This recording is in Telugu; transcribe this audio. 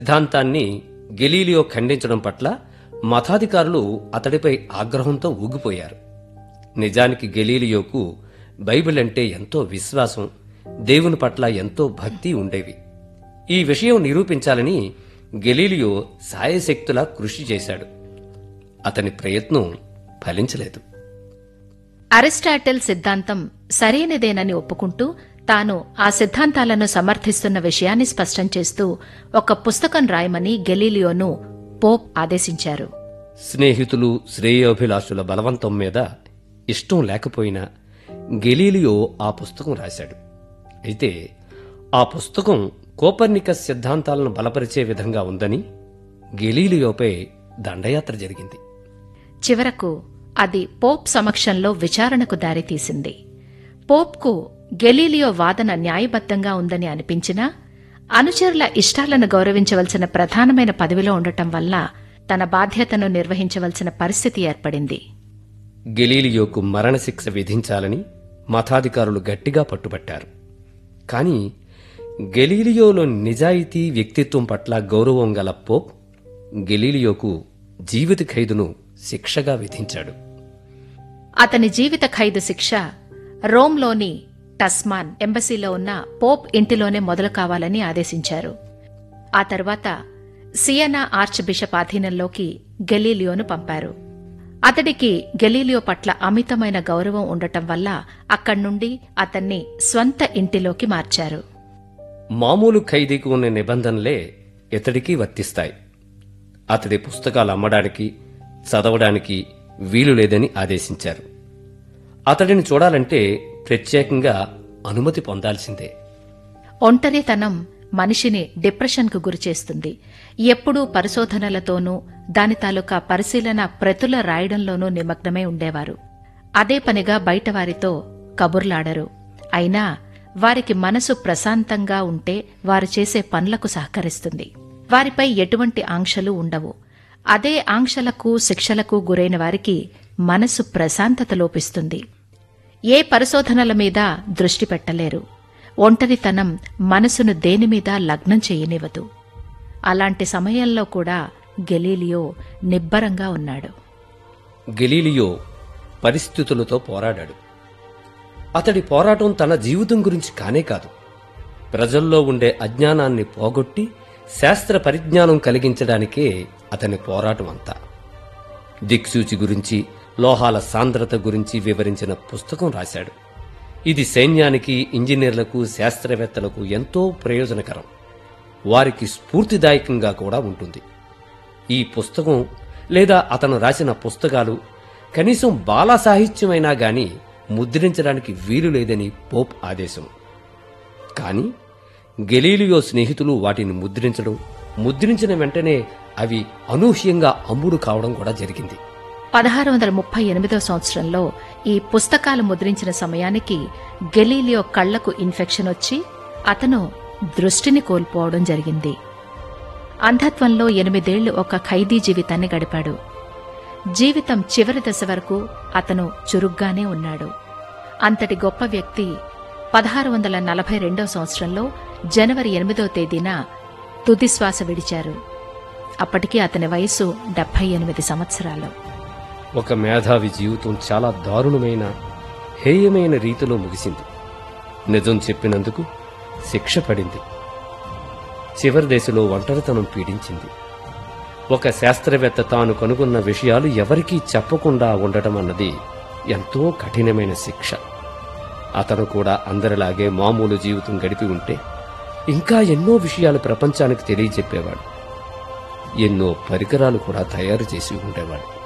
సిద్ధాంతాన్ని గెలీలియో ఖండించడం పట్ల మతాధికారులు అతడిపై ఆగ్రహంతో ఊగిపోయారు నిజానికి గెలీలియోకు బైబిల్ అంటే ఎంతో విశ్వాసం దేవుని పట్ల ఎంతో భక్తి ఉండేవి ఈ విషయం నిరూపించాలని గెలీలియో సాయశక్తులా కృషి చేశాడు అతని ప్రయత్నం ఫలించలేదు అరిస్టాటిల్ సిద్ధాంతం సరైనదేనని ఒప్పుకుంటూ తాను ఆ సిద్ధాంతాలను సమర్థిస్తున్న విషయాన్ని స్పష్టం చేస్తూ ఒక పుస్తకం రాయమని గెలీలియోను పోప్ ఆదేశించారు స్నేహితులు శ్రేయోభిలాషుల బలవంతం మీద ఇష్టం లేకపోయినా గెలీలియో ఆ పుస్తకం రాశాడు అయితే ఆ పుస్తకం కోపర్నికస్ సిద్ధాంతాలను బలపరిచే విధంగా ఉందని గెలీలియోపై దండయాత్ర జరిగింది చివరకు అది పోప్ సమక్షంలో విచారణకు దారితీసింది పోప్కు గెలీలియో వాదన న్యాయబద్ధంగా ఉందని అనిపించినా అనుచరుల ఇష్టాలను గౌరవించవలసిన ప్రధానమైన పదవిలో ఉండటం వల్ల తన బాధ్యతను నిర్వహించవలసిన పరిస్థితి ఏర్పడింది గెలీలియోకు మరణశిక్ష విధించాలని మతాధికారులు గట్టిగా పట్టుబట్టారు కాని గెలీలియోలో నిజాయితీ వ్యక్తిత్వం పట్ల గౌరవం గల పోప్ గెలీలియోకు జీవిత ఖైదును శిక్షగా విధించాడు అతని జీవిత ఖైదు శిక్ష రోమ్లోని టస్మాన్ ఎంబసీలో ఉన్న పోప్ ఇంటిలోనే మొదలు కావాలని ఆదేశించారు ఆ తర్వాత సియనా ఆర్చ్ బిషప్ అధీనంలోకి గెలీలియోను పంపారు అతడికి గెలీలియో పట్ల అమితమైన గౌరవం ఉండటం వల్ల అక్కడి నుండి అతన్ని స్వంత ఇంటిలోకి మార్చారు మామూలు ఖైదీకి ఉన్న నిబంధనలే ఇతడికి వర్తిస్తాయి అతడి పుస్తకాలు అమ్మడానికి చదవడానికి వీలు లేదని ఆదేశించారు అతడిని చూడాలంటే ప్రత్యేకంగా అనుమతి పొందాల్సిందే ఒంటరితనం మనిషిని డిప్రెషన్కు గురిచేస్తుంది ఎప్పుడూ పరిశోధనలతోనూ దాని తాలూకా పరిశీలన ప్రతుల రాయడంలోనూ నిమగ్నమై ఉండేవారు అదే పనిగా బయటవారితో కబుర్లాడరు అయినా వారికి మనసు ప్రశాంతంగా ఉంటే వారు చేసే పనులకు సహకరిస్తుంది వారిపై ఎటువంటి ఆంక్షలు ఉండవు అదే ఆంక్షలకు శిక్షలకు గురైన వారికి మనసు ప్రశాంతత లోపిస్తుంది ఏ పరిశోధనల మీద దృష్టి పెట్టలేరు ఒంటరితనం మనసును దేనిమీద లగ్నం చేయనివ్వదు అలాంటి సమయంలో కూడా గెలీలియో నిబ్బరంగా ఉన్నాడు గెలీలియో పరిస్థితులతో పోరాడాడు అతడి పోరాటం తన జీవితం గురించి కానే కాదు ప్రజల్లో ఉండే అజ్ఞానాన్ని పోగొట్టి శాస్త్ర పరిజ్ఞానం కలిగించడానికే అతని పోరాటం అంతా దిక్సూచి గురించి లోహాల సాంద్రత గురించి వివరించిన పుస్తకం రాశాడు ఇది సైన్యానికి ఇంజనీర్లకు శాస్త్రవేత్తలకు ఎంతో ప్రయోజనకరం వారికి స్ఫూర్తిదాయకంగా కూడా ఉంటుంది ఈ పుస్తకం లేదా అతను రాసిన పుస్తకాలు కనీసం బాల సాహిత్యమైనా గాని ముద్రించడానికి వీలు లేదని పోప్ ఆదేశం కానీ గెలీలియో స్నేహితులు వాటిని ముద్రించడం ముద్రించిన వెంటనే అవి అనూహ్యంగా అమ్ముడు కావడం కూడా జరిగింది పదహారు వందల ముప్పై ఎనిమిదో సంవత్సరంలో ఈ పుస్తకాలు ముద్రించిన సమయానికి గెలీలియో కళ్లకు ఇన్ఫెక్షన్ వచ్చి అతను దృష్టిని కోల్పోవడం జరిగింది అంధత్వంలో ఎనిమిదేళ్లు ఒక ఖైదీ జీవితాన్ని గడిపాడు జీవితం చివరి దశ వరకు అతను చురుగ్గానే ఉన్నాడు అంతటి గొప్ప వ్యక్తి పదహారు వందల నలభై రెండో సంవత్సరంలో జనవరి ఎనిమిదో తేదీన తుదిశ్వాస విడిచారు అప్పటికి అతని వయసు డెబ్బై ఎనిమిది సంవత్సరాలు ఒక మేధావి జీవితం చాలా దారుణమైన హేయమైన రీతిలో ముగిసింది నిజం చెప్పినందుకు శిక్ష పడింది చివరి దశలో ఒంటరితనం పీడించింది ఒక శాస్త్రవేత్త తాను కనుగొన్న విషయాలు ఎవరికీ చెప్పకుండా ఉండటం అన్నది ఎంతో కఠినమైన శిక్ష అతను కూడా అందరిలాగే మామూలు జీవితం గడిపి ఉంటే ఇంకా ఎన్నో విషయాలు ప్రపంచానికి తెలియజెప్పేవాడు ఎన్నో పరికరాలు కూడా తయారు చేసి ఉండేవాడు